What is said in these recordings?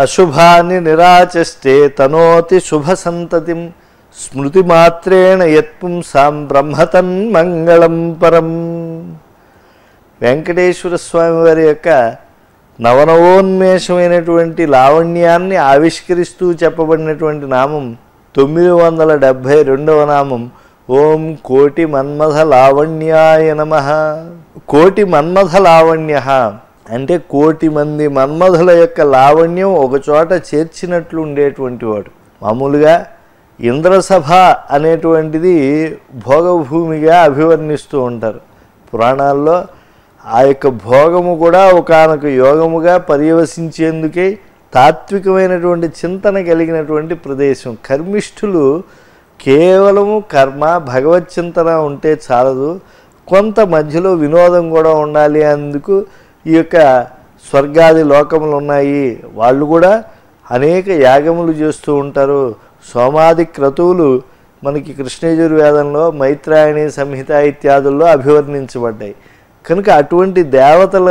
అశుభాన్ని నిరాచష్టే తనోతి శుభ సంతతిం స్మృతి మాత్రేణ యత్పుంసాం బ్రహ్మతన్ మంగళం పరం వెంకటేశ్వర స్వామి వారి యొక్క నవనవోన్మేషమైనటువంటి లావణ్యాన్ని ఆవిష్కరిస్తూ చెప్పబడినటువంటి నామం తొమ్మిది వందల డెబ్భై రెండవ నామం ఓం కోటి మన్మథ లావణ్యాయ నమ కోటి మన్మథ లావణ్య అంటే కోటి మంది మన్మధుల యొక్క లావణ్యం ఒకచోట చేర్చినట్లు ఉండేటువంటి వాడు మామూలుగా ఇంద్రసభ అనేటువంటిది భోగభూమిగా అభివర్ణిస్తూ ఉంటారు పురాణాల్లో ఆ యొక్క భోగము కూడా ఒకనొక యోగముగా పర్యవసించేందుకే తాత్వికమైనటువంటి చింతన కలిగినటువంటి ప్రదేశం కర్మిష్ఠులు కేవలము కర్మ భగవత్ చింతన ఉంటే చాలదు కొంత మధ్యలో వినోదం కూడా ఉండాలి అందుకు ఈ యొక్క స్వర్గాది లోకములు ఉన్నాయి వాళ్ళు కూడా అనేక యాగములు చేస్తూ ఉంటారు సోమాది క్రతువులు మనకి కృష్ణయజుర్వేదంలో మైత్రాయణి సంహిత ఇత్యాదుల్లో అభివర్ణించబడ్డాయి కనుక అటువంటి దేవతల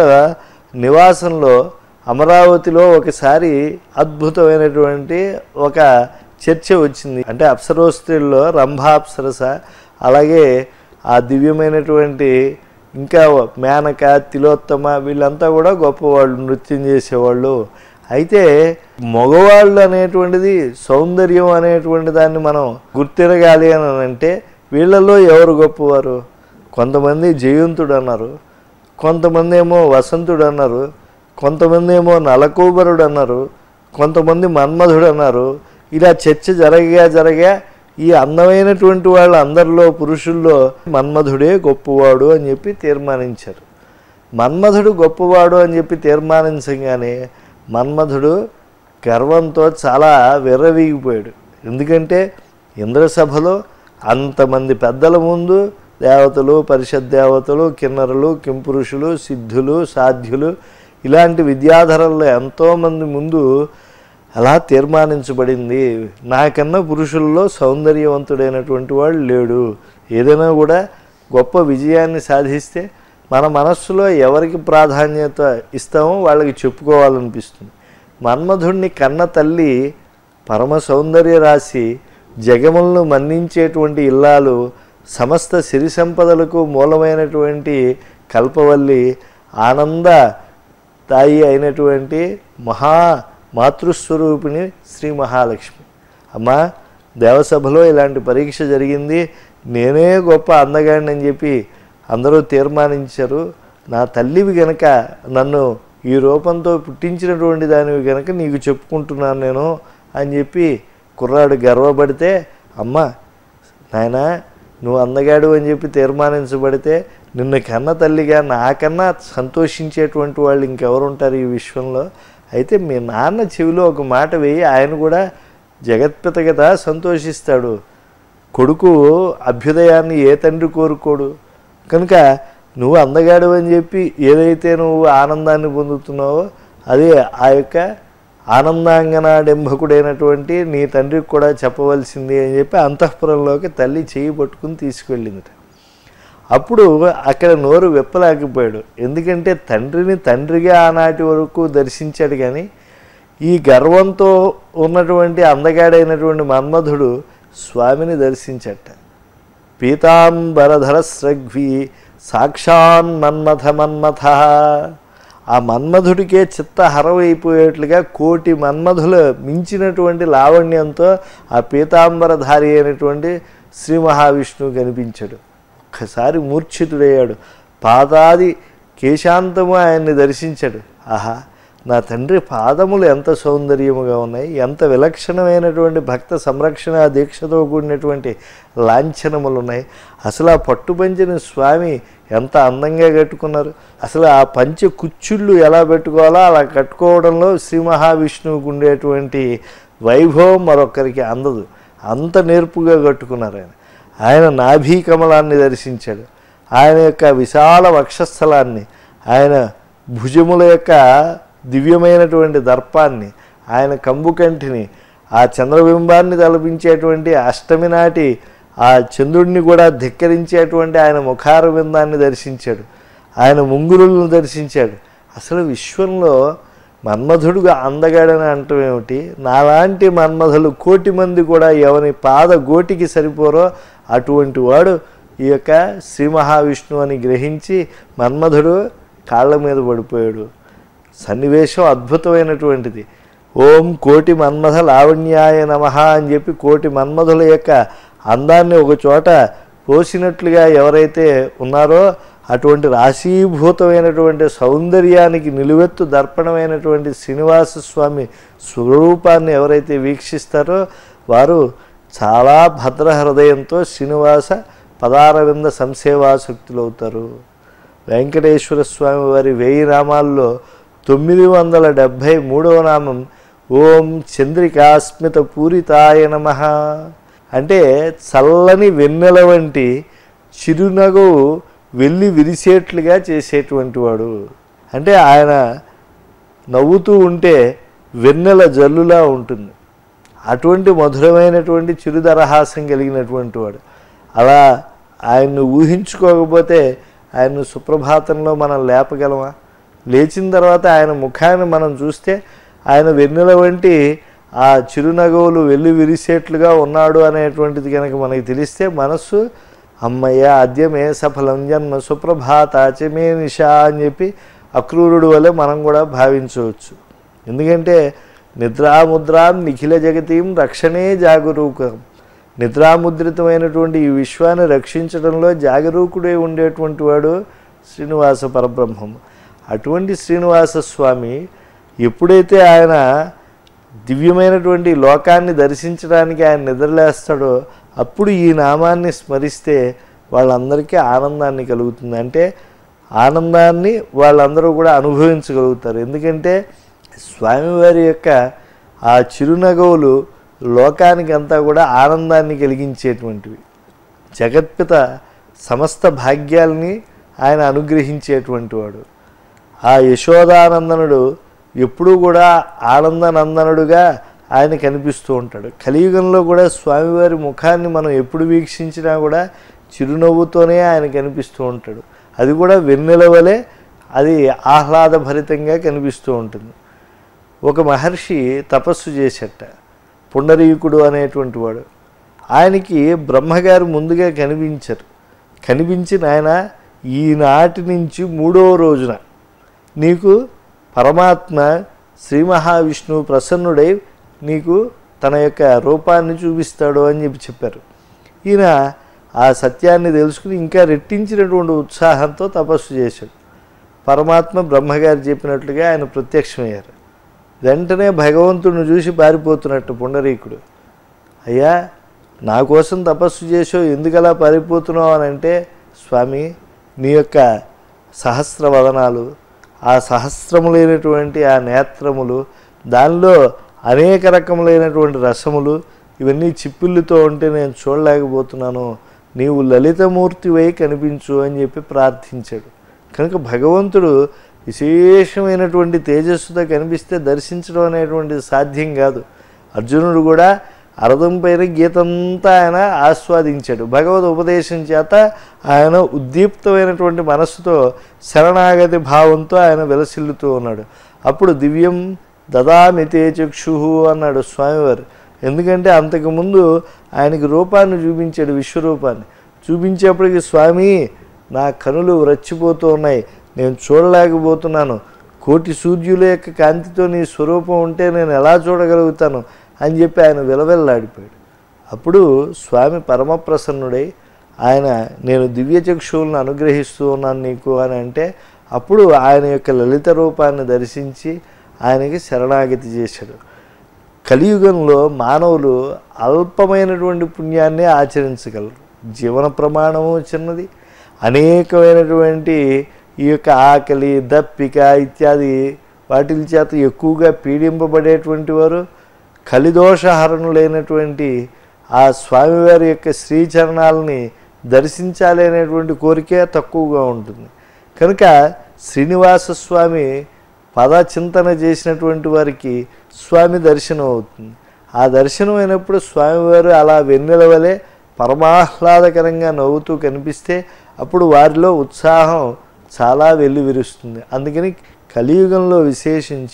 నివాసంలో అమరావతిలో ఒకసారి అద్భుతమైనటువంటి ఒక చర్చ వచ్చింది అంటే అప్సరోస్త్రీల్లో రంభాప్సరస అలాగే ఆ దివ్యమైనటువంటి ఇంకా మేనక తిలోత్తమ వీళ్ళంతా కూడా గొప్పవాళ్ళు నృత్యం చేసేవాళ్ళు అయితే మగవాళ్ళు అనేటువంటిది సౌందర్యం అనేటువంటి దాన్ని మనం గుర్తిరగాలి అని అంటే వీళ్ళలో ఎవరు గొప్పవారు కొంతమంది జయంతుడు అన్నారు కొంతమంది ఏమో వసంతుడు అన్నారు కొంతమంది ఏమో నలకూబరుడు అన్నారు కొంతమంది మన్మధుడు అన్నారు ఇలా చర్చ జరగగా జరగా ఈ అందమైనటువంటి వాళ్ళ అందరిలో పురుషుల్లో మన్మధుడే గొప్పవాడు అని చెప్పి తీర్మానించారు మన్మధుడు గొప్పవాడు అని చెప్పి తీర్మానించగానే మన్మధుడు గర్వంతో చాలా విర్రవీగిపోయాడు ఎందుకంటే ఇంద్రసభలో అంతమంది పెద్దల ముందు దేవతలు పరిషత్ దేవతలు కిన్నరులు కింపురుషులు సిద్ధులు సాధ్యులు ఇలాంటి విద్యాధరల్లో ఎంతోమంది ముందు అలా తీర్మానించబడింది నాకన్నా పురుషుల్లో సౌందర్యవంతుడైనటువంటి వాడు లేడు ఏదైనా కూడా గొప్ప విజయాన్ని సాధిస్తే మన మనస్సులో ఎవరికి ప్రాధాన్యత ఇస్తామో వాళ్ళకి చెప్పుకోవాలనిపిస్తుంది మన్మధుణ్ణి కన్న తల్లి పరమ సౌందర్య రాశి జగములను మన్నించేటువంటి ఇల్లాలు సమస్త సిరి సంపదలకు మూలమైనటువంటి కల్పవల్లి ఆనంద తాయి అయినటువంటి మహా మాతృస్వరూపిణి శ్రీ మహాలక్ష్మి అమ్మా దేవసభలో ఇలాంటి పరీక్ష జరిగింది నేనే గొప్ప అందగాడిని అని చెప్పి అందరూ తీర్మానించారు నా తల్లివి గనక నన్ను ఈ రూపంతో పుట్టించినటువంటి దానివి గనక నీకు చెప్పుకుంటున్నాను నేను అని చెప్పి కుర్రాడు గర్వపడితే అమ్మ నాయనా నువ్వు అందగాడు అని చెప్పి తీర్మానించబడితే నిన్ను కన్న తల్లిగా నాకన్నా సంతోషించేటువంటి వాళ్ళు ఇంకెవరు ఉంటారు ఈ విశ్వంలో అయితే మీ నాన్న చెవిలో ఒక మాట వేయి ఆయన కూడా జగత్పిత కదా సంతోషిస్తాడు కొడుకు అభ్యుదయాన్ని ఏ తండ్రి కోరుకోడు కనుక నువ్వు అందగాడు అని చెప్పి ఏదైతే నువ్వు ఆనందాన్ని పొందుతున్నావో అదే ఆ యొక్క ఆనందాంగనాడెంభకుడైనటువంటి నీ తండ్రికి కూడా చెప్పవలసింది అని చెప్పి అంతఃపురంలోకి తల్లి చేయి పట్టుకుని తీసుకెళ్ళిందిట అప్పుడు అక్కడ నోరు విప్పలేకపోయాడు ఎందుకంటే తండ్రిని తండ్రిగా ఆనాటి వరకు దర్శించాడు కానీ ఈ గర్వంతో ఉన్నటువంటి అందగాడైనటువంటి మన్మధుడు స్వామిని దర్శించట పీతాంబరధర స్రగ్వి సాక్షాన్ మన్మథ మన్మథ ఆ మన్మధుడికే చిత్తహరవైపోయేట్లుగా కోటి మన్మధుల మించినటువంటి లావణ్యంతో ఆ పీతాంబరధారి అయినటువంటి శ్రీ మహావిష్ణువు కనిపించాడు ఒక్కసారి మూర్ఛితుడయ్యాడు పాదాది కేశాంతము ఆయన్ని దర్శించాడు ఆహా నా తండ్రి పాదములు ఎంత సౌందర్యముగా ఉన్నాయి ఎంత విలక్షణమైనటువంటి భక్త సంరక్షణ దీక్షతో కూడినటువంటి లాంఛనములు ఉన్నాయి అసలు ఆ పట్టుపంచిన స్వామి ఎంత అందంగా కట్టుకున్నారు అసలు ఆ పంచె కుచ్చుళ్ళు ఎలా పెట్టుకోవాలో అలా కట్టుకోవడంలో శ్రీ మహావిష్ణువుకు ఉండేటువంటి వైభవం మరొకరికి అందదు అంత నేర్పుగా కట్టుకున్నారు ఆయన ఆయన నాభీ కమలాన్ని దర్శించాడు ఆయన యొక్క విశాల వక్షస్థలాన్ని ఆయన భుజముల యొక్క దివ్యమైనటువంటి దర్పాన్ని ఆయన కంబుకంటిని ఆ చంద్రబింబాన్ని తలపించేటువంటి అష్టమి నాటి ఆ చంద్రుడిని కూడా ధిక్కరించేటువంటి ఆయన ముఖార బిందాన్ని దర్శించాడు ఆయన ముంగురులను దర్శించాడు అసలు విశ్వంలో మన్మధుడుగా అందగాడని అంటం ఏమిటి నాలాంటి మన్మధులు కోటి మంది కూడా ఎవరి పాద గోటికి సరిపోరో అటువంటి వాడు ఈ యొక్క శ్రీ మహావిష్ణువు అని గ్రహించి మన్మధుడు కాళ్ళ మీద పడిపోయాడు సన్నివేశం అద్భుతమైనటువంటిది ఓం కోటి మన్మథ లావణ్యాయ నమ అని చెప్పి కోటి మన్మధుల యొక్క అందాన్ని ఒక చోట పోసినట్లుగా ఎవరైతే ఉన్నారో అటువంటి రాశీభూతమైనటువంటి సౌందర్యానికి నిలువెత్తు దర్పణమైనటువంటి శ్రీనివాస స్వామి స్వరూపాన్ని ఎవరైతే వీక్షిస్తారో వారు చాలా భద్ర హృదయంతో శ్రీనివాస పదారవింద సంసేవాసక్తులు అవుతారు వెంకటేశ్వర స్వామి వారి వెయ్యి నామాల్లో తొమ్మిది వందల డెబ్భై మూడవ నామం ఓం చంద్రికాస్మిత పూరితాయ నమ అంటే చల్లని వెన్నెల వంటి చిరునగు వెళ్ళి విరిసేట్లుగా చేసేటువంటి వాడు అంటే ఆయన నవ్వుతూ ఉంటే వెన్నెల జల్లులా ఉంటుంది అటువంటి మధురమైనటువంటి చిరుదరహాసం కలిగినటువంటి వాడు అలా ఆయన్ను ఊహించుకోకపోతే ఆయన్ను సుప్రభాతంలో మనం లేపగలమా లేచిన తర్వాత ఆయన ముఖాన్ని మనం చూస్తే ఆయన వెన్నెల వంటి ఆ చిరునగవులు వెళ్ళి విరిసేట్లుగా ఉన్నాడు అనేటువంటిది కనుక మనకి తెలిస్తే మనస్సు అమ్మయ్య అద్యమే సఫలం జన్మ సుప్రభాత చమే నిషా అని చెప్పి అక్రూరుడు వలె మనం కూడా భావించవచ్చు ఎందుకంటే నిద్రాముద్రాం నిఖిల జగతీం రక్షణే జాగరూకం నిద్రాముద్రితమైనటువంటి ఈ విశ్వాన్ని రక్షించడంలో జాగరూకుడే ఉండేటువంటి వాడు శ్రీనివాస పరబ్రహ్మం అటువంటి శ్రీనివాస స్వామి ఎప్పుడైతే ఆయన దివ్యమైనటువంటి లోకాన్ని దర్శించడానికి ఆయన నిద్రలేస్తాడో అప్పుడు ఈ నామాన్ని స్మరిస్తే వాళ్ళందరికీ ఆనందాన్ని కలుగుతుంది అంటే ఆనందాన్ని వాళ్ళందరూ కూడా అనుభవించగలుగుతారు ఎందుకంటే స్వామివారి యొక్క ఆ చిరునగవులు లోకానికి అంతా కూడా ఆనందాన్ని కలిగించేటువంటివి జగత్పిత సమస్త భాగ్యాల్ని ఆయన అనుగ్రహించేటువంటి వాడు ఆ యశోదానందనుడు ఎప్పుడూ కూడా ఆనందనందనుడుగా ఆయన కనిపిస్తూ ఉంటాడు కలియుగంలో కూడా స్వామివారి ముఖాన్ని మనం ఎప్పుడు వీక్షించినా కూడా చిరునవ్వుతోనే ఆయన కనిపిస్తూ ఉంటాడు అది కూడా వెన్నెల వలె అది ఆహ్లాదభరితంగా కనిపిస్తూ ఉంటుంది ఒక మహర్షి తపస్సు చేసేట పుండరీకుడు అనేటువంటి వాడు ఆయనకి బ్రహ్మగారు ముందుగా కనిపించరు కనిపించిన ఆయన ఈనాటి నుంచి మూడవ రోజున నీకు పరమాత్మ శ్రీ మహావిష్ణువు ప్రసన్నుడై నీకు తన యొక్క రూపాన్ని చూపిస్తాడు అని చెప్పి చెప్పారు ఈయన ఆ సత్యాన్ని తెలుసుకుని ఇంకా రెట్టించినటువంటి ఉత్సాహంతో తపస్సు చేశాడు పరమాత్మ బ్రహ్మగారు చెప్పినట్లుగా ఆయన ప్రత్యక్షమయ్యారు వెంటనే భగవంతుడిని చూసి పారిపోతున్నట్టు పుండరీకుడు అయ్యా నా కోసం తపస్సు చేసావు ఎందుకలా పారిపోతున్నావు అని అంటే స్వామి నీ యొక్క సహస్రవదనాలు ఆ సహస్రములైనటువంటి ఆ నేత్రములు దానిలో అనేక రకములైనటువంటి రసములు ఇవన్నీ చిప్పిళ్ళుతో ఉంటే నేను చూడలేకపోతున్నాను నీవు లలితమూర్తివై కనిపించు అని చెప్పి ప్రార్థించాడు కనుక భగవంతుడు విశేషమైనటువంటి తేజస్సుతో కనిపిస్తే దర్శించడం అనేటువంటిది సాధ్యం కాదు అర్జునుడు కూడా అరదం పైన గీతంతా ఆయన ఆస్వాదించాడు భగవద్ ఉపదేశం చేత ఆయన ఉద్దీప్తమైనటువంటి మనస్సుతో శరణాగతి భావంతో ఆయన విలసిల్లుతూ ఉన్నాడు అప్పుడు దివ్యం దదామితే చక్షు అన్నాడు స్వామివారు ఎందుకంటే అంతకుముందు ఆయనకి రూపాన్ని చూపించాడు విశ్వరూపాన్ని చూపించేప్పటికి స్వామి నా కనులు రచ్చిపోతూ ఉన్నాయి నేను చూడలేకపోతున్నాను కోటి సూర్యుల యొక్క కాంతితో నీ స్వరూపం ఉంటే నేను ఎలా చూడగలుగుతాను అని చెప్పి ఆయన విలవెల్లాడిపోయాడు అప్పుడు స్వామి పరమప్రసన్నుడై ఆయన నేను దివ్య చక్షువులను అనుగ్రహిస్తూ ఉన్నాను నీకు అని అంటే అప్పుడు ఆయన యొక్క లలిత రూపాన్ని దర్శించి ఆయనకి శరణాగతి చేశాడు కలియుగంలో మానవులు అల్పమైనటువంటి పుణ్యాన్ని ఆచరించగలరు జీవన ప్రమాణము చిన్నది అనేకమైనటువంటి ఈ యొక్క ఆకలి దప్పిక ఇత్యాది వాటి చేత ఎక్కువగా పీడింపబడేటువంటి వారు కలిదోషహరణులైనటువంటి ఆ స్వామివారి యొక్క శ్రీచరణాలని దర్శించాలి అనేటువంటి కోరిక తక్కువగా ఉంటుంది కనుక శ్రీనివాస స్వామి పద చింతన చేసినటువంటి వారికి స్వామి దర్శనం అవుతుంది ఆ దర్శనం అయినప్పుడు స్వామివారు అలా వెన్నెల వలె పరమాహ్లాదకరంగా నవ్వుతూ కనిపిస్తే అప్పుడు వారిలో ఉత్సాహం చాలా వెల్లి విరుస్తుంది అందుకని కలియుగంలో విశేషించి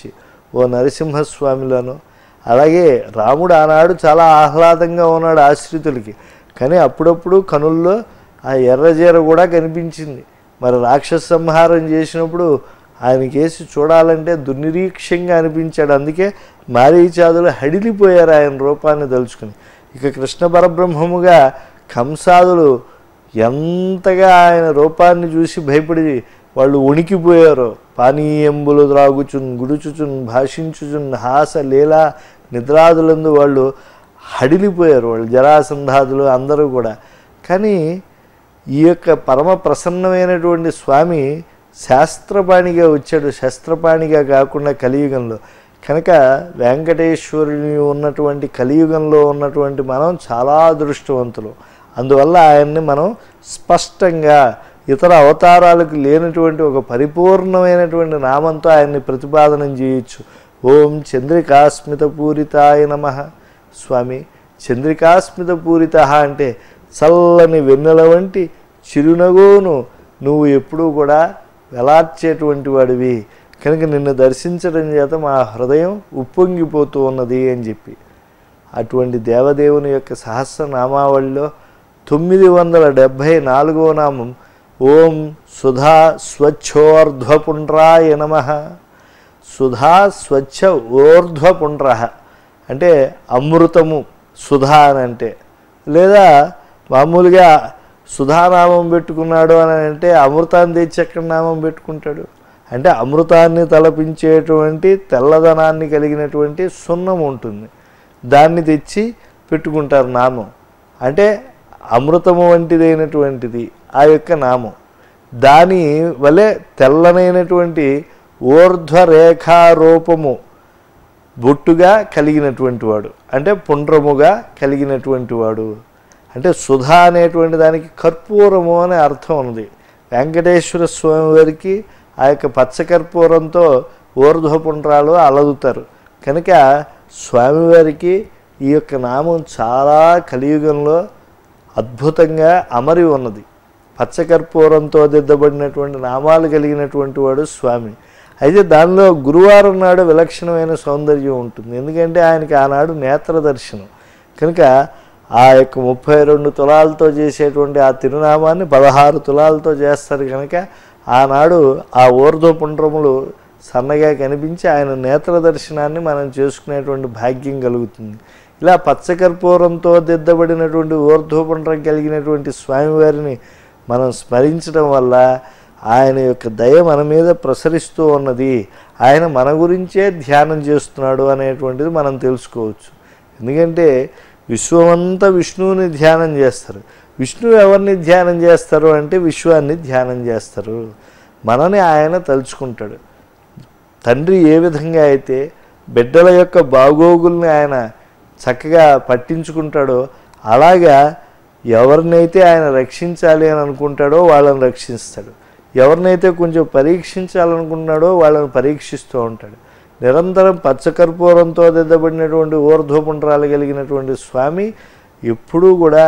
ఓ నరసింహస్వామిలోనో అలాగే రాముడు ఆనాడు చాలా ఆహ్లాదంగా ఉన్నాడు ఆశ్రితులకి కానీ అప్పుడప్పుడు కనుల్లో ఆ ఎర్రజీర కూడా కనిపించింది మరి రాక్షస సంహారం చేసినప్పుడు ఆయన కేసి చూడాలంటే దుర్నిరీక్షంగా అనిపించాడు అందుకే మారీచాదులు హడిలిపోయారు ఆయన రూపాన్ని తలుచుకుని ఇక కృష్ణ పరబ్రహ్మముగా కంసాదులు ఎంతగా ఆయన రూపాన్ని చూసి భయపడి వాళ్ళు ఉణికిపోయారో పానీయంబులు త్రాగుచున్ గుడుచుచున్ భాషించుచున్ హాస లీలా నిద్రాదులందు వాళ్ళు హడిలిపోయారు వాళ్ళు జరాసంధాదులు అందరూ కూడా కానీ ఈ యొక్క పరమ ప్రసన్నమైనటువంటి స్వామి శాస్త్రపాణిగా వచ్చాడు శస్త్రపాణిగా కాకుండా కలియుగంలో కనుక వెంకటేశ్వరుని ఉన్నటువంటి కలియుగంలో ఉన్నటువంటి మనం చాలా అదృష్టవంతులు అందువల్ల ఆయన్ని మనం స్పష్టంగా ఇతర అవతారాలకు లేనటువంటి ఒక పరిపూర్ణమైనటువంటి నామంతో ఆయన్ని ప్రతిపాదనం చేయొచ్చు ఓం చంద్రికాస్మిత పూరితాయ నమ స్వామి చంద్రికాస్మిత పూరిత అంటే చల్లని వెన్నెల వంటి చిరునగోను నువ్వు ఎప్పుడూ కూడా వెలార్చేటువంటి వాడివి కనుక నిన్ను దర్శించడం చేత మా హృదయం ఉప్పొంగిపోతూ ఉన్నది అని చెప్పి అటువంటి దేవదేవుని యొక్క సహస్రనామావళిలో తొమ్మిది వందల డెబ్భై నాలుగవ నామం ఓం సుధా స్వచ్ఛోర్ధ్వపుండ్రాయ నమ సుధా స్వచ్ఛ ఊర్ధ్వపుండ్ర అంటే అమృతము సుధా అని అంటే లేదా మామూలుగా సుధానామం పెట్టుకున్నాడు అని అంటే అమృతాన్ని తెచ్చి ఎక్కడ నామం పెట్టుకుంటాడు అంటే అమృతాన్ని తలపించేటువంటి తెల్లదనాన్ని కలిగినటువంటి సున్నం ఉంటుంది దాన్ని తెచ్చి పెట్టుకుంటారు నామం అంటే అమృతము వంటిదైనటువంటిది ఆ యొక్క నామం దాని వలె తెల్లనైనటువంటి ఊర్ధ్వరేఖారూపము బొట్టుగా కలిగినటువంటి వాడు అంటే పుండ్రముగా కలిగినటువంటి వాడు అంటే సుధా అనేటువంటి దానికి కర్పూరము అనే అర్థం ఉంది వెంకటేశ్వర స్వామి వారికి ఆ యొక్క పచ్చకర్పూరంతో ఊర్ధ్వపుండ్రాలు అలదుతారు కనుక స్వామివారికి ఈ యొక్క నామం చాలా కలియుగంలో అద్భుతంగా అమరి ఉన్నది పచ్చకర్పూరంతో దిద్దబడినటువంటి నామాలు కలిగినటువంటి వాడు స్వామి అయితే దానిలో గురువారం నాడు విలక్షణమైన సౌందర్యం ఉంటుంది ఎందుకంటే ఆయనకి ఆనాడు నేత్ర దర్శనం కనుక ఆ యొక్క ముప్పై రెండు తులాలతో చేసేటువంటి ఆ తిరునామాన్ని పదహారు తులాలతో చేస్తారు కనుక ఆనాడు ఆ ఊర్ధ్వపుండ్రములు సన్నగా కనిపించి ఆయన నేత్ర దర్శనాన్ని మనం చేసుకునేటువంటి భాగ్యం కలుగుతుంది ఇలా పచ్చకర్పూరంతో దిద్దబడినటువంటి ఊర్ధ్వపుండ్రం కలిగినటువంటి స్వామివారిని మనం స్మరించడం వల్ల ఆయన యొక్క దయ మన మీద ప్రసరిస్తూ ఉన్నది ఆయన మన గురించే ధ్యానం చేస్తున్నాడు అనేటువంటిది మనం తెలుసుకోవచ్చు ఎందుకంటే విశ్వమంతా విష్ణువుని ధ్యానం చేస్తారు విష్ణువు ఎవరిని ధ్యానం చేస్తారు అంటే విశ్వాన్ని ధ్యానం చేస్తారు మనని ఆయన తలుచుకుంటాడు తండ్రి ఏ విధంగా అయితే బిడ్డల యొక్క బాగోగుల్ని ఆయన చక్కగా పట్టించుకుంటాడో అలాగా ఎవరినైతే ఆయన రక్షించాలి అని అనుకుంటాడో వాళ్ళని రక్షిస్తాడు ఎవరినైతే కొంచెం పరీక్షించాలనుకున్నాడో వాళ్ళని పరీక్షిస్తూ ఉంటాడు నిరంతరం పచ్చకర్పూరంతో దిద్దబడినటువంటి ఊర్ధ్వపుండ్రాలు కలిగినటువంటి స్వామి ఎప్పుడూ కూడా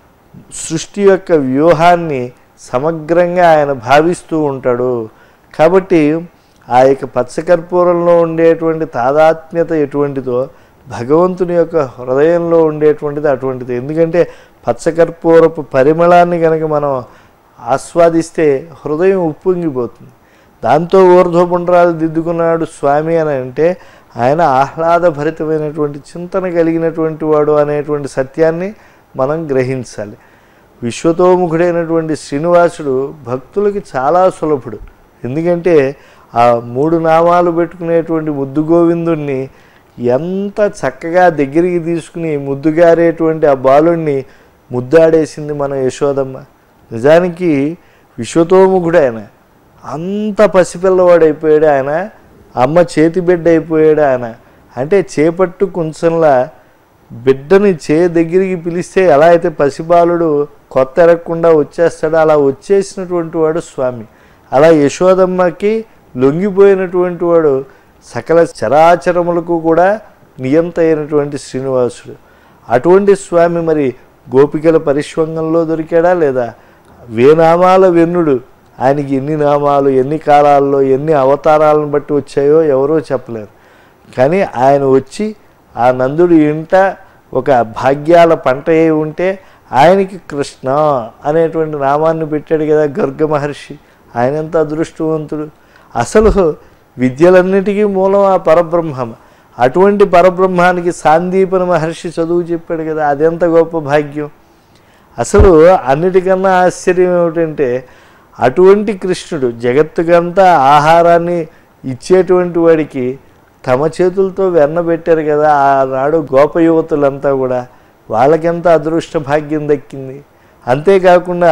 సృష్టి యొక్క వ్యూహాన్ని సమగ్రంగా ఆయన భావిస్తూ ఉంటాడు కాబట్టి ఆ యొక్క పచ్చకర్పూరంలో ఉండేటువంటి తాదాత్మ్యత ఎటువంటిదో భగవంతుని యొక్క హృదయంలో ఉండేటువంటిది అటువంటిది ఎందుకంటే పచ్చకర్పూరపు పరిమళాన్ని కనుక మనం ఆస్వాదిస్తే హృదయం ఉప్పొంగిపోతుంది దాంతో ఊర్ధ్వపుండ్రాలు దిద్దుకున్నాడు స్వామి అని అంటే ఆయన ఆహ్లాదభరితమైనటువంటి చింతన కలిగినటువంటి వాడు అనేటువంటి సత్యాన్ని మనం గ్రహించాలి విశ్వతోముఖుడైనటువంటి శ్రీనివాసుడు భక్తులకి చాలా సులభుడు ఎందుకంటే ఆ మూడు నామాలు పెట్టుకునేటువంటి ముద్దు గోవిందుణ్ణి ఎంత చక్కగా దగ్గరికి తీసుకుని ముద్దుగారేటువంటి ఆ బాలుణ్ణి ముద్దాడేసింది మన యశోదమ్మ నిజానికి విశ్వతోముఖుడు ఆయన అంత పసిపిల్లవాడు అయిపోయాడు ఆయన అమ్మ చేతి బిడ్డ అయిపోయాడు ఆయన అంటే చేపట్టు కుంచంలా బిడ్డని చే దగ్గరికి పిలిస్తే ఎలా అయితే పసిబాలుడు కొత్త ఎరగకుండా వచ్చేస్తాడో అలా వచ్చేసినటువంటి వాడు స్వామి అలా యశోదమ్మకి లొంగిపోయినటువంటి వాడు సకల చరాచరములకు కూడా నియంత అయినటువంటి శ్రీనివాసుడు అటువంటి స్వామి మరి గోపికల పరిష్వంగంలో దొరికాడా లేదా వేనామాల వెన్నుడు ఆయనకి ఎన్ని నామాలు ఎన్ని కాలాల్లో ఎన్ని అవతారాలను బట్టి వచ్చాయో ఎవరో చెప్పలేరు కానీ ఆయన వచ్చి ఆ నందుడి ఇంట ఒక భాగ్యాల పంట అయి ఉంటే ఆయనకి కృష్ణ అనేటువంటి నామాన్ని పెట్టాడు కదా గర్గ మహర్షి ఆయన ఎంత అదృష్టవంతుడు అసలు విద్యలన్నిటికీ మూలం ఆ పరబ్రహ్మం అటువంటి పరబ్రహ్మానికి సాందీపన మహర్షి చదువు చెప్పాడు కదా అదెంత గొప్ప భాగ్యం అసలు అన్నిటికన్నా ఆశ్చర్యం ఏమిటంటే అటువంటి కృష్ణుడు జగత్తుకంతా ఆహారాన్ని ఇచ్చేటువంటి వాడికి తమ చేతులతో వెన్న పెట్టారు కదా ఆనాడు గోప యువతులంతా కూడా వాళ్ళకెంత అదృష్ట భాగ్యం దక్కింది అంతేకాకుండా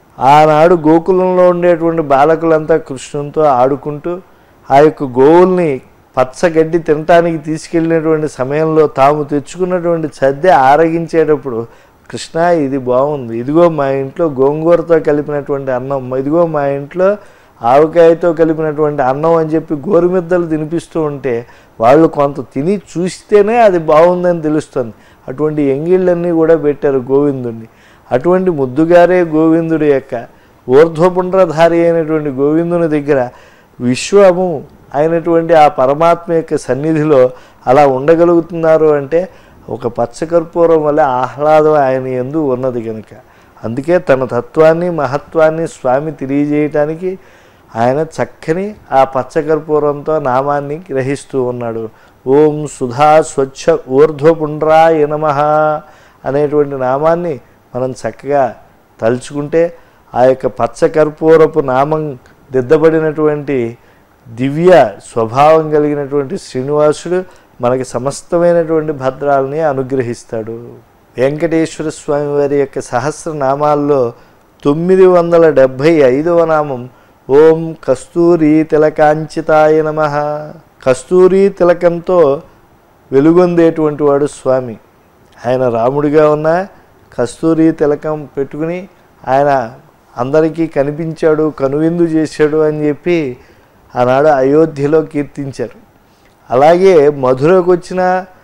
ఆనాడు గోకులంలో ఉండేటువంటి బాలకులంతా కృష్ణునితో ఆడుకుంటూ ఆ యొక్క గోవుల్ని పచ్చగడ్డి తినటానికి తీసుకెళ్ళినటువంటి సమయంలో తాము తెచ్చుకున్నటువంటి సద్య ఆరగించేటప్పుడు కృష్ణ ఇది బాగుంది ఇదిగో మా ఇంట్లో గోంగూరతో కలిపినటువంటి అన్నం ఇదిగో మా ఇంట్లో ఆవకాయతో కలిపినటువంటి అన్నం అని చెప్పి గోరుమిద్దలు తినిపిస్తూ ఉంటే వాళ్ళు కొంత తిని చూస్తేనే అది బాగుందని తెలుస్తుంది అటువంటి ఎంగిళ్ళన్నీ కూడా పెట్టారు గోవిందుడిని అటువంటి ముద్దుగారే గోవిందుడి యొక్క ఊర్ధ్వపుండ్రధారి అయినటువంటి గోవిందుని దగ్గర విశ్వము అయినటువంటి ఆ పరమాత్మ యొక్క సన్నిధిలో అలా ఉండగలుగుతున్నారు అంటే ఒక పచ్చకర్పూరం వల్ల ఆహ్లాదం ఆయన ఎందు ఉన్నది కనుక అందుకే తన తత్వాన్ని మహత్వాన్ని స్వామి తెలియజేయటానికి ఆయన చక్కని ఆ పచ్చకర్పూరంతో నామాన్ని గ్రహిస్తూ ఉన్నాడు ఓం సుధా స్వచ్ఛ ఊర్ధ్వపుండ్రాయ నమ అనేటువంటి నామాన్ని మనం చక్కగా తలుచుకుంటే ఆ యొక్క పచ్చకర్పూరపు నామం దిద్దబడినటువంటి దివ్య స్వభావం కలిగినటువంటి శ్రీనివాసుడు మనకి సమస్తమైనటువంటి భద్రాలని అనుగ్రహిస్తాడు వెంకటేశ్వర స్వామి వారి యొక్క సహస్రనామాల్లో తొమ్మిది వందల డెబ్భై ఐదవ నామం ఓం కస్తూరి తిలకాంచితాయ నమ కస్తూరి తిలకంతో వెలుగొందేటువంటి వాడు స్వామి ఆయన రాముడిగా ఉన్న కస్తూరి తిలకం పెట్టుకుని ఆయన అందరికీ కనిపించాడు కనువిందు చేశాడు అని చెప్పి ఆనాడు అయోధ్యలో కీర్తించారు అలాగే మధురకు వచ్చిన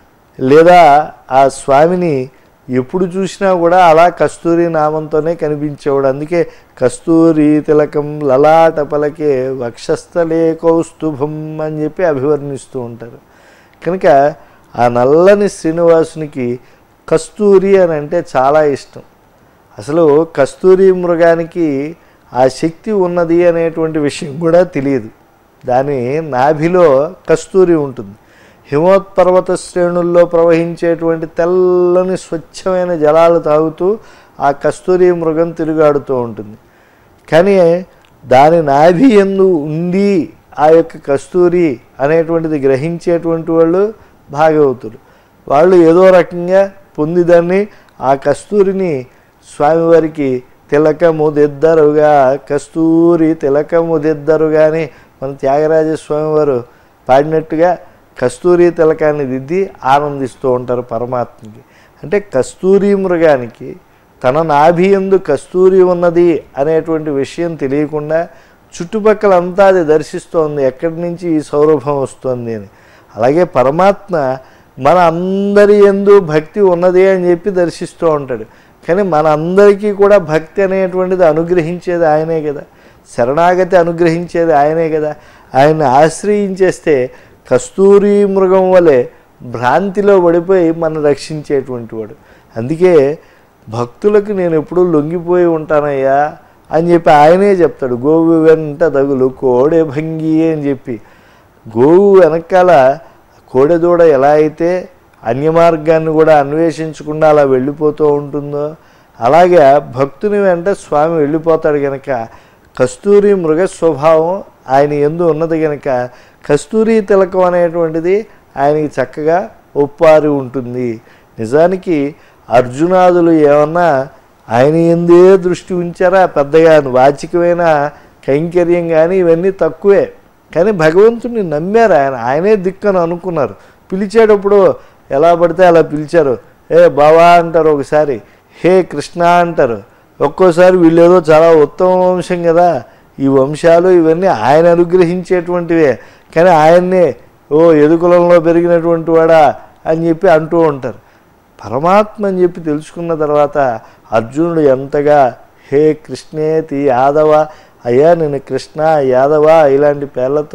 లేదా ఆ స్వామిని ఎప్పుడు చూసినా కూడా అలా కస్తూరి నామంతోనే కనిపించేవాడు అందుకే కస్తూరి తిలకం లలాట పలకే వక్షస్థలే కౌస్తుభం అని చెప్పి అభివర్ణిస్తూ ఉంటారు కనుక ఆ నల్లని శ్రీనివాసునికి కస్తూరి అని అంటే చాలా ఇష్టం అసలు కస్తూరి మృగానికి ఆ శక్తి ఉన్నది అనేటువంటి విషయం కూడా తెలియదు దాని నాభిలో కస్తూరి ఉంటుంది హిమోత్పర్వత శ్రేణుల్లో ప్రవహించేటువంటి తెల్లని స్వచ్ఛమైన జలాలు తాగుతూ ఆ కస్తూరి మృగం తిరుగాడుతూ ఉంటుంది కానీ దాని నాభి ఎందు ఉండి ఆ యొక్క కస్తూరి అనేటువంటిది గ్రహించేటువంటి వాళ్ళు భాగవతులు వాళ్ళు ఏదో రకంగా పొంది దాన్ని ఆ కస్తూరిని స్వామివారికి తిలకము దిద్దరుగా కస్తూరి తిలకము దిద్దరుగా అని మన త్యాగరాజ స్వామివారు పాడినట్టుగా కస్తూరి తిలకాన్ని దిద్ది ఆనందిస్తూ ఉంటారు పరమాత్మకి అంటే కస్తూరి మృగానికి తన నాభి ఎందు కస్తూరి ఉన్నది అనేటువంటి విషయం తెలియకుండా చుట్టుపక్కల అంతా అది దర్శిస్తోంది ఎక్కడి నుంచి ఈ సౌరభం వస్తుంది అని అలాగే పరమాత్మ మన అందరి ఎందు భక్తి ఉన్నది అని చెప్పి దర్శిస్తూ ఉంటాడు కానీ మన అందరికీ కూడా భక్తి అనేటువంటిది అనుగ్రహించేది ఆయనే కదా శరణాగతి అనుగ్రహించేది ఆయనే కదా ఆయన్ని ఆశ్రయించేస్తే కస్తూరి మృగం వలె భ్రాంతిలో పడిపోయి మనం రక్షించేటువంటి వాడు అందుకే భక్తులకు నేను ఎప్పుడూ లొంగిపోయి ఉంటానయ్యా అని చెప్పి ఆయనే చెప్తాడు గోవు వెంట తగులు కోడె భంగి అని చెప్పి గోవు వెనకాల కోడెదూడ ఎలా అయితే అన్యమార్గాన్ని కూడా అన్వేషించకుండా అలా వెళ్ళిపోతూ ఉంటుందో అలాగే భక్తుని వెంట స్వామి వెళ్ళిపోతాడు కనుక కస్తూరి మృగ స్వభావం ఆయన ఎందు ఉన్నది కనుక కస్తూరి తిలకం అనేటువంటిది ఆయనకి చక్కగా ఒప్పారి ఉంటుంది నిజానికి అర్జునాదులు ఏమన్నా ఆయన ఎందే దృష్టి ఉంచారా పెద్దగా వాచికమైన కైంకర్యం కానీ ఇవన్నీ తక్కువే కానీ భగవంతుడిని నమ్మారు ఆయన ఆయనే దిక్కని అనుకున్నారు పిలిచేటప్పుడు ఎలా పడితే అలా పిలిచారు ఏ బావా అంటారు ఒకసారి హే కృష్ణ అంటారు ఒక్కోసారి వీళ్ళేదో చాలా ఉత్తమ వంశం కదా ఈ వంశాలు ఇవన్నీ ఆయన అనుగ్రహించేటువంటివే కానీ ఆయన్నే ఓ ఎదుకులంలో పెరిగినటువంటి వాడా అని చెప్పి అంటూ ఉంటారు పరమాత్మ అని చెప్పి తెలుసుకున్న తర్వాత అర్జునుడు ఎంతగా హే కృష్ణేతి యాదవ అయ్యా నేను కృష్ణ యాదవ ఇలాంటి పేర్లతో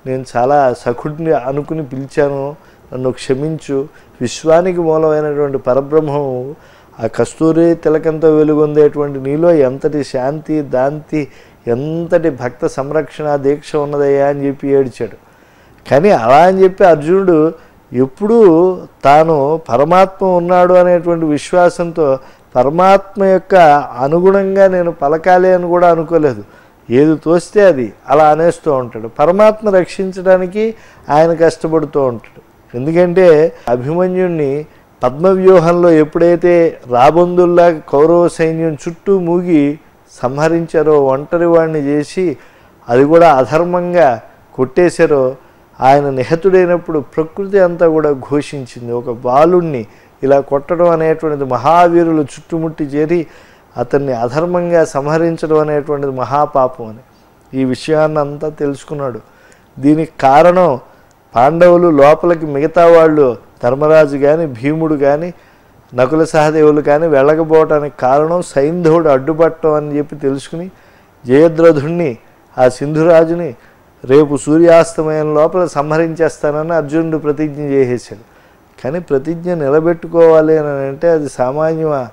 నేను చాలా సఖుడిని అనుకుని పిలిచాను నన్ను క్షమించు విశ్వానికి మూలమైనటువంటి పరబ్రహ్మము ఆ కస్తూరి తిలకంతో వెలుగొందేటువంటి నీలో ఎంతటి శాంతి దాంతి ఎంతటి భక్త సంరక్షణ దీక్ష ఉన్నదయ్యా అని చెప్పి ఏడ్చాడు కానీ అలా అని చెప్పి అర్జునుడు ఎప్పుడూ తాను పరమాత్మ ఉన్నాడు అనేటువంటి విశ్వాసంతో పరమాత్మ యొక్క అనుగుణంగా నేను పలకాలి అని కూడా అనుకోలేదు ఏది తోస్తే అది అలా అనేస్తూ ఉంటాడు పరమాత్మ రక్షించడానికి ఆయన కష్టపడుతూ ఉంటాడు ఎందుకంటే అభిమన్యుణ్ణి పద్మవ్యూహంలో ఎప్పుడైతే రాబందుల్లా కౌరవ సైన్యం చుట్టూ మూగి సంహరించారో ఒంటరి వాడిని చేసి అది కూడా అధర్మంగా కొట్టేశారో ఆయన నిహతుడైనప్పుడు ప్రకృతి అంతా కూడా ఘోషించింది ఒక బాలుణ్ణి ఇలా కొట్టడం అనేటువంటిది మహావీరులు చుట్టుముట్టి చేరి అతన్ని అధర్మంగా సంహరించడం అనేటువంటిది మహాపాపం అని ఈ విషయాన్ని అంతా తెలుసుకున్నాడు దీనికి కారణం పాండవులు లోపలికి మిగతా వాళ్ళు ధర్మరాజు కానీ భీముడు కానీ నకుల సహదేవులు కానీ వెళ్ళకపోవటానికి కారణం సైంధవుడు అడ్డుపట్టడం అని చెప్పి తెలుసుకుని జయద్రథుణ్ణి ఆ సింధురాజుని రేపు సూర్యాస్తమయం లోపల సంహరించేస్తానని అర్జునుడు ప్రతిజ్ఞ చేసేసాడు కానీ ప్రతిజ్ఞ నిలబెట్టుకోవాలి అని అంటే అది సామాన్యమా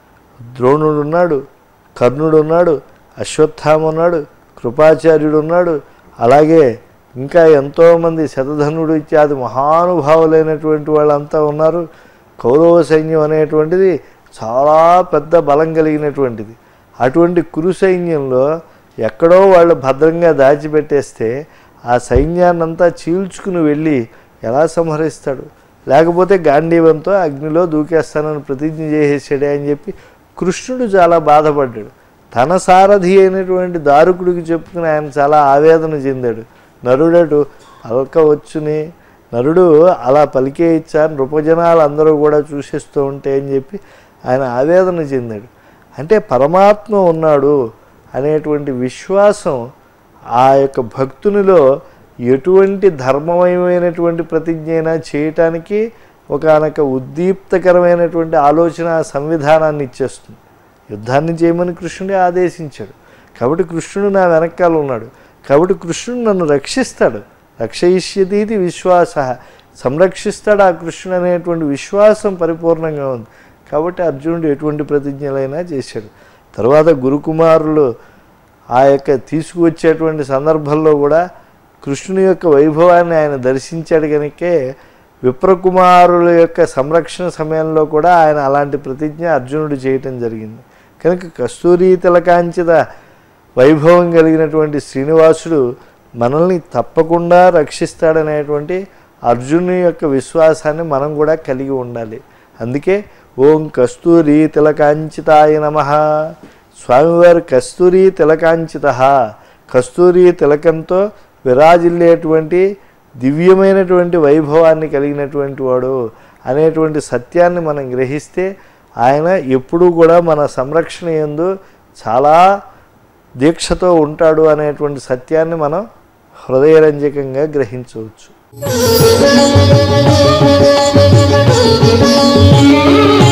ద్రోణుడు ఉన్నాడు కర్ణుడు ఉన్నాడు అశ్వత్థామ ఉన్నాడు కృపాచార్యుడు ఉన్నాడు అలాగే ఇంకా ఎంతోమంది శతధనుడు ఇత్యాది మహానుభావులైనటువంటి వాళ్ళంతా ఉన్నారు కౌరవ సైన్యం అనేటువంటిది చాలా పెద్ద బలం కలిగినటువంటిది అటువంటి కురు సైన్యంలో ఎక్కడో వాళ్ళు భద్రంగా దాచిపెట్టేస్తే ఆ సైన్యాన్నంతా చీల్చుకుని వెళ్ళి ఎలా సంహరిస్తాడు లేకపోతే గాంధీవంతో అగ్నిలో దూకేస్తానని ప్రతిజ్ఞ చేసేసాడే అని చెప్పి కృష్ణుడు చాలా బాధపడ్డాడు తన సారథి అయినటువంటి దారుకుడికి చెప్పుకుని ఆయన చాలా ఆవేదన చెందాడు నరుడటు అల్కవచ్చుని నరుడు అలా పలికే ఇచ్చారు నృపజనాలు అందరూ కూడా చూసేస్తూ ఉంటే అని చెప్పి ఆయన ఆవేదన చెందాడు అంటే పరమాత్మ ఉన్నాడు అనేటువంటి విశ్వాసం ఆ యొక్క భక్తునిలో ఎటువంటి ధర్మమయమైనటువంటి ప్రతిజ్ఞ అయినా చేయటానికి ఒకనొక ఉద్దీప్తకరమైనటువంటి ఆలోచన సంవిధానాన్ని ఇచ్చేస్తుంది యుద్ధాన్ని చేయమని కృష్ణుడే ఆదేశించాడు కాబట్టి కృష్ణుడు నా వెనకాల ఉన్నాడు కాబట్టి కృష్ణుడు నన్ను రక్షిస్తాడు రక్షయిష్యతీతి విశ్వాస సంరక్షిస్తాడు ఆ కృష్ణుడు అనేటువంటి విశ్వాసం పరిపూర్ణంగా ఉంది కాబట్టి అర్జునుడు ఎటువంటి ప్రతిజ్ఞలైనా చేశాడు తర్వాత గురుకుమారులు ఆ యొక్క తీసుకువచ్చేటువంటి సందర్భంలో కూడా కృష్ణుని యొక్క వైభవాన్ని ఆయన దర్శించాడు కనుకే విప్రకుమారుల యొక్క సంరక్షణ సమయంలో కూడా ఆయన అలాంటి ప్రతిజ్ఞ అర్జునుడు చేయటం జరిగింది కనుక కస్తూరి తిలకాంచిత వైభవం కలిగినటువంటి శ్రీనివాసుడు మనల్ని తప్పకుండా రక్షిస్తాడనేటువంటి అర్జునుని యొక్క విశ్వాసాన్ని మనం కూడా కలిగి ఉండాలి అందుకే ఓం కస్తూరి తిలకాంచితాయ నమ స్వామివారు కస్తూరి తిలకాంచిత కస్తూరి తిలకంతో విరాజిల్లేటువంటి దివ్యమైనటువంటి వైభవాన్ని కలిగినటువంటి వాడు అనేటువంటి సత్యాన్ని మనం గ్రహిస్తే ఆయన ఎప్పుడూ కూడా మన సంరక్షణ ఎందు చాలా దీక్షతో ఉంటాడు అనేటువంటి సత్యాన్ని మనం హృదయరంజకంగా గ్రహించవచ్చు Thank you.